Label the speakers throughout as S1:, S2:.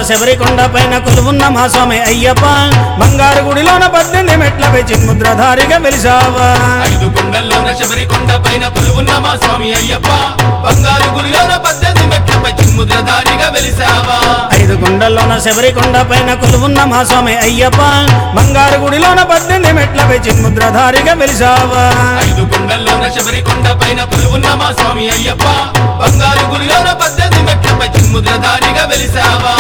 S1: శబరికొండ పైన కొలువున్న మా స్వామి అయ్యప్ప బంగారు గుడిలోన పద్దెనిమిది మెట్లపై చిన్ముద్రధారిగా వెలిసావా
S2: ఐదు కొండల్లోన శబరి కొండ పైన కొలువున్న మా స్వామి అయ్యప్ప బంగారు గురిలోన పద్దెనిమిది మెట్లపై చిన్ముద్రధారిగా వెలిసావా
S1: ఐదు కొండల్లోన శబరికొండ పైన కొలువున్న మా స్వామి అయ్యప్ప బంగారు గుడిలోన పద్దెనిమిది మెట్లపై చిన్ముద్రధారిగా వెలిసావా
S2: ఐదు కొండల్లోన శబరి కొండ పైన కొలువున్న మా స్వామి అయ్యప్ప బంగారు గురిలోన పద్దెనిమిది మెట్లపై చిన్ముద్రధారిగా వెలిసావా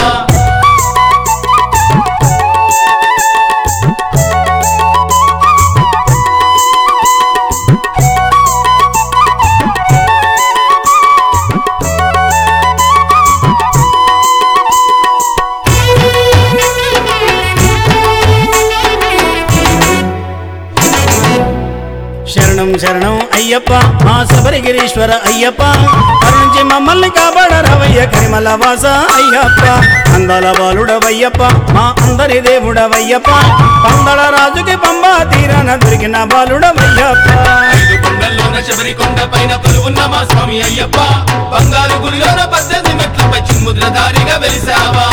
S1: శరణం శరణం అయ్యప్ప మా శబరిగిరీశ్వర అయ్యప్ప కరుణించి మమ్మల్ని కాపాడరవయ్య కరిమల వాస అయ్యప్ప అందాల బాలుడవయ్యప్ప మా అందరి దేవుడవయ్యప్ప పందల రాజుకి పంబా తీరాన దొరికిన బాలుడవయ్యప్ప
S2: ఐదు కొండల్లోన శబరి కొండ పైన కొలువున్న మా స్వామి అయ్యప్ప బంగారు గురిలోన పద్దెనిమిది మెట్లపై చిన్ముద్రధారిగా వెలిసావా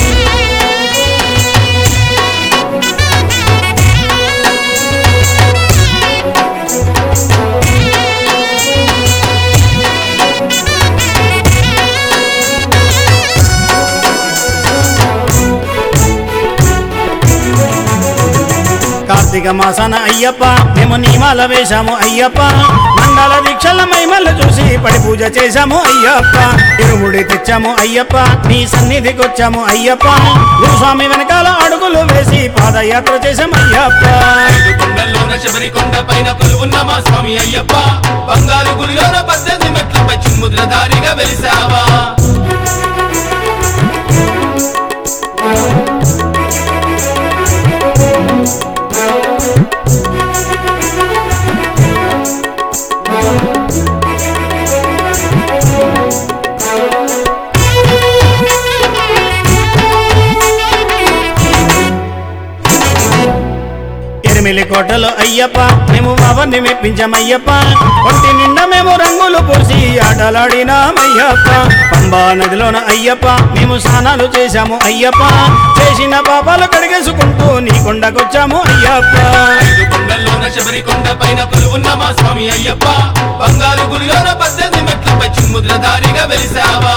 S1: కార్తీక మాసాన అయ్యప్ప మేము నియమాల వేశాము అయ్యప్ప మండల దీక్షల మైమల్ని చూసి పడి పూజ చేశాము అయ్యప్ప ఇరుముడి తెచ్చాము అయ్యప్ప నీ సన్నిధికొచ్చాము అయ్యప్ప గురుస్వామి వెనకాల అడుగులు వేసి పాదయాత్ర చేశాము అయ్యప్ప
S2: ఐదు కొండల్లోన శబరి కొండ పైన కొలువున్న మా స్వామి అయ్యప్ప బంగారు గురిలోన పద్దెనిమిది మెట్లపై చిన్ముద్రధారిగా వెలిసావా
S1: ఎనిమిలి కోటలో అయ్యప్ప మేము అవన్నీ మెప్పించామయ్యప్ప ఒంటి నిండా మేము రంగులు పోసి ఆటలాడినామయ్యప్ప పంబా నదిలోన అయ్యప్ప మేము స్నానాలు చేశాము అయ్యప్ప చేసిన పాపాలు కడిగేసుకుంటూ నీ కొండకొచ్చాము అయ్యప్ప
S2: ఐదు కొండల్లోన శబరి కొండ పైన కొలువున్న మా స్వామి అయ్యప్ప బంగారు గురిలోన పద్దెనిమిది మెట్లపై చిన్ముద్రధారిగా వెలిసావా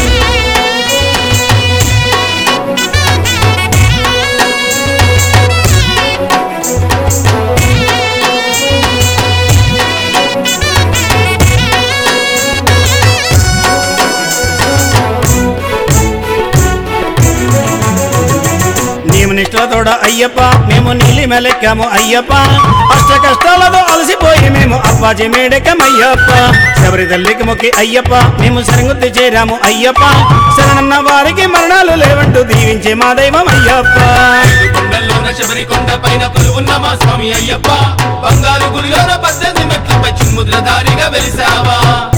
S1: నీవు నిష్ఠలతోడ అయ్యప్ప మేము నీలి మెలెక్కాము అయ్యప్ప అష్ట కష్టాలతో అలసిపోయి మేము అప్పాజీ మేడెక్కమయ్యప్ప శబరి తల్లికి మొక్కి అయ్యప్ప మేము సరిగుద్ది చేరాము అయ్యప్ప శరణన్న వారికి మరణాలు లేవంటూ దీవించే మా దైవం అయ్యప్ప
S2: ఐదు కొండల్లోన శబరి కొండ పైన కొలువున్న మా స్వామి అయ్యప్ప బంగారు గురిలోన పద్దెనిమిది మెట్లపై చిన్ముద్రధారిగా వెలిసావా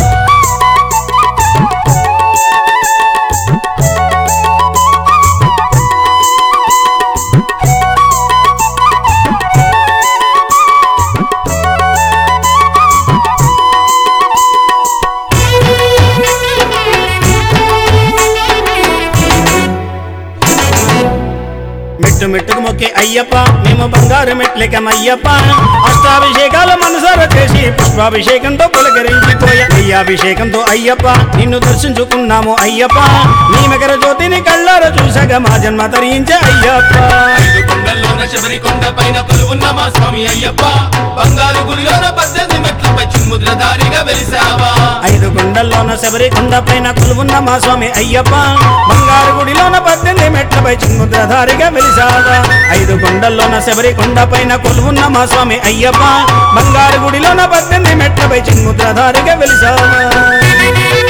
S1: మెట్టు మెట్టుకు మొక్కి అయ్యప్ప మేము బంగారు మెట్లెక్కమయ్యప్ప అష్టాభిషేకాల మనసార చేసి పుష్పాభిషేకంతో పులకరించిపోయా అయ్యాభిషేకంతో అయ్యప్ప నిన్ను దర్శించుకున్నాము అయ్యప్ప నీ మకర జ్యోతిని కళ్ళార చూసాక మా జన్మ తరించే అయ్యప్ప
S2: ఐదు కొండల్లోన శబరి కొండ పైన కొలువున్న మా స్వామి అయ్యప్ప బంగారు గురిలోన పద్దెనిమిది మెట్లపై చిన్ముద్రధారిగా వెలిసావా
S1: ఐదు కొండల్లోన శబరి కొండ పైన కొలువున్న మా స్వామి అయ్యప్ప బంగారు గుడిలోన పద్దెనిమిది మెట్లపై చిన్ముద్రధారిగా వెలిసావా ఐదు కొండల్లోన శబరి కొండ పైన కొలువున్న మా స్వామి అయ్యప్ప బంగారు గుడిలోన పద్దెనిమిది మెట్లపై చిన్ముద్రధారిగా వెలిసావా